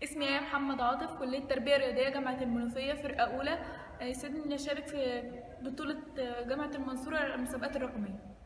اسمي ايه محمد عاطف كلية تربية رياضية جامعة المنوفية فرقة أولى يسعدني إني أشارك في بطولة جامعة المنصورة المسابقات الرقمية